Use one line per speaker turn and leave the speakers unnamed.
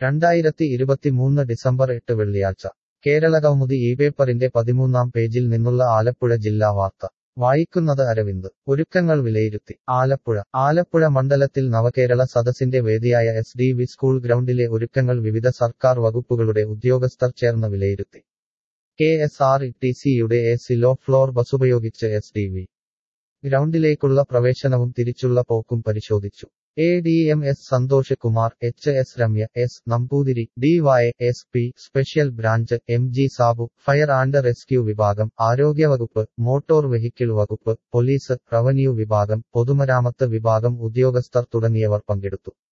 രണ്ടായിരത്തി ഇരുപത്തിമൂന്ന് ഡിസംബർ എട്ട് വെള്ളിയാഴ്ച കേരള കൗമുദി ഈ പേപ്പറിന്റെ പതിമൂന്നാം പേജിൽ നിന്നുള്ള ആലപ്പുഴ ജില്ലാ വാർത്ത വായിക്കുന്നത് അരവിന്ദ് ഒരുക്കങ്ങൾ വിലയിരുത്തി ആലപ്പുഴ ആലപ്പുഴ മണ്ഡലത്തിൽ നവകേരള സദസ്സിന്റെ വേദിയായ എസ് ഡി വി സ്കൂൾ ഗ്രൗണ്ടിലെ ഒരുക്കങ്ങൾ വിവിധ സർക്കാർ വകുപ്പുകളുടെ ഉദ്യോഗസ്ഥർ ചേർന്ന് വിലയിരുത്തി കെ എസ് ആർ ടി സിയുടെ എ സിലോ ഫ്ലോർ ബസുപയോഗിച്ച് എസ് ഡി വി ഗ്രൗണ്ടിലേക്കുള്ള പ്രവേശനവും തിരിച്ചുള്ള പോക്കും പരിശോധിച്ചു A D M S Santhosh Kumar H S Ramya S Namboothiri D Y S P special branch M G Sabu fire and rescue വിഭാഗം ആരോഗ്യവകുപ്പ് മോട്ടോർ വെഹിക്കിൾ വകുപ്പ് പോലീസ് റവന്യൂ വിഭാഗം പൊതുമരാമത്ത് വിഭാഗം ഉദ്യോഗസ്ഥർ തുടങ്ങിയവർ പങ്കെടുത്തു